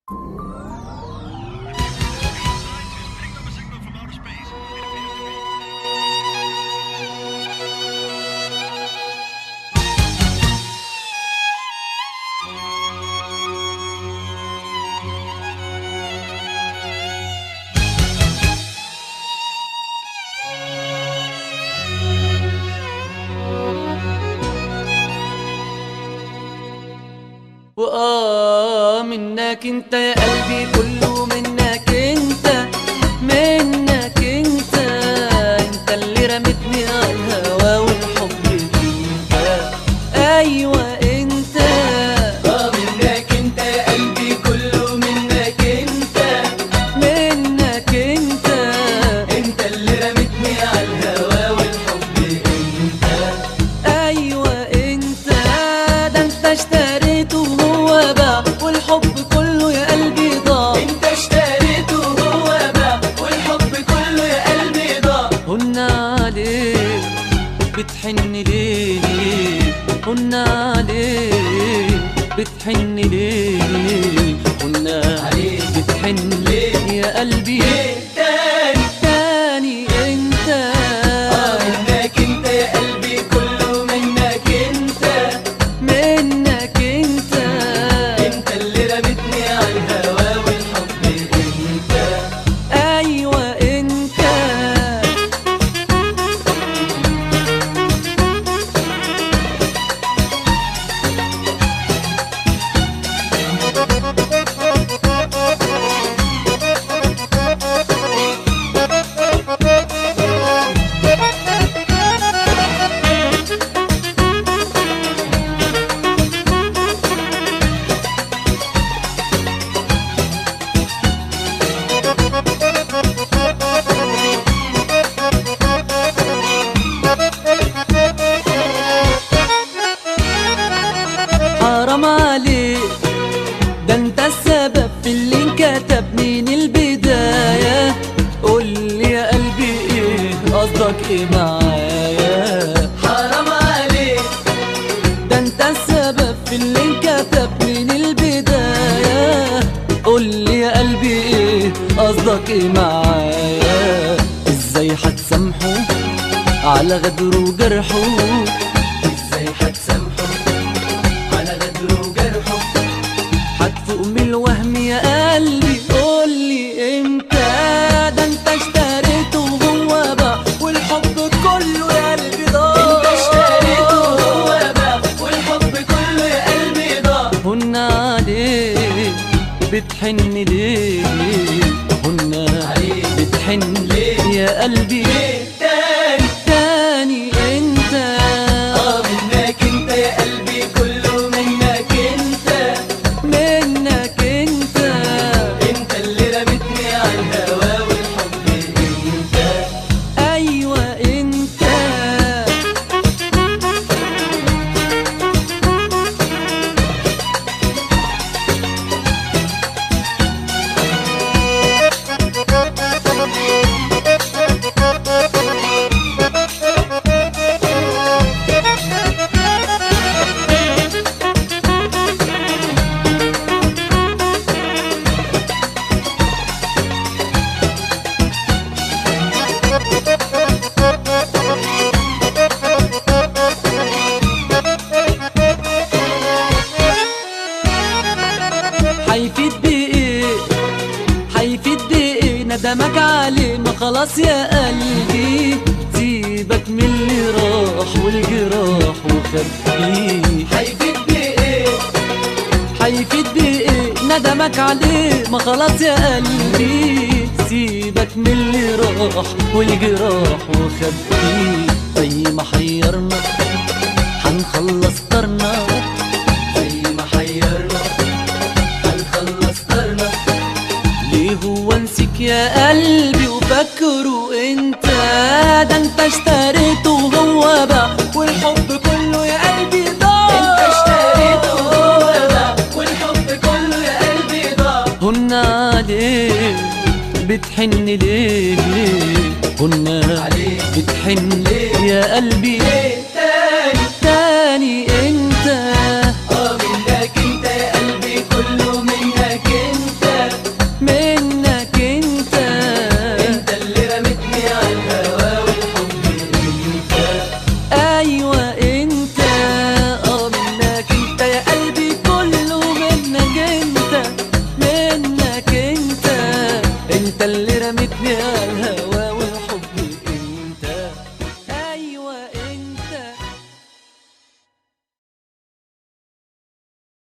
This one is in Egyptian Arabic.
وآه منك انت يا قلبي كله منك انت منك انت انت اللي رمتني على الهوا والحب انت ايوه انت اه منك انت يا قلبي كله منك انت منك انت انت اللي رمتني على الهوا والحب انت ايوه انت ده انت اشتريته وهو باع والحب كله يا قلبي ضاع انت اشتريته وهو باع والحب كله يا قلبي ضاع قلنا عليه بتحن ليه قلنا عليه بتحن ليه قلنا عليه بتحن ليه؟ يا قلبي ليه تاني تاني انت اه منك انت يا قلبي كله منك انت منك انت انت اللي رمتني على الهوا والحب انت ايوه انت حرام عليك ده انت السبب في اللي انكتب من البداية قول لي يا قلبي ايه قصدك ايه معايا حرام عليك ده انت السبب في اللي انكتب من البداية قول لي يا قلبي ايه قصدك ايه معايا ازاي هتسامحه على غدره وجرحه ازاي هتسامحه على غدره وجرحه هتفوق من الوهم يا قلبي قولي امتى ده انت اشتريته وهو باع والحب كله يا قلبي ضاع انت اشتريته وهو باع والحب كله يا قلبي ضاع قلنا عليه بتحن ليه قلنا عليه بتحن ليه؟ يا قلبي ليه تاني تاني انت اه منك انت يا قلبي كله منك انت منك انت انت اللي رمتني على الهوا والحب انت ايوه انت هيفيد بايه هيفيد بايه ندمك عليه ما خلاص يا قلبي سيبك من اللي راح والجراح وخبيه هيفيد بايه هيفيد بايه ندمك عليه ما خلاص يا قلبي سيبك من اللي راح والجراح وخبيه زي ما حيرنا هنخلص طرنا زي ما حيرنا هنخلص طرنا ليه هو نسيك يا قلبي وفكره انت ده انت اشتريته وهو باع والحب كله يا قلبي ضاع انت اشتريته وهو باع والحب كله يا قلبي ضاع قلنا عليه بتحن ليه قلنا عليه بتحن ليه؟ يا قلبي ليه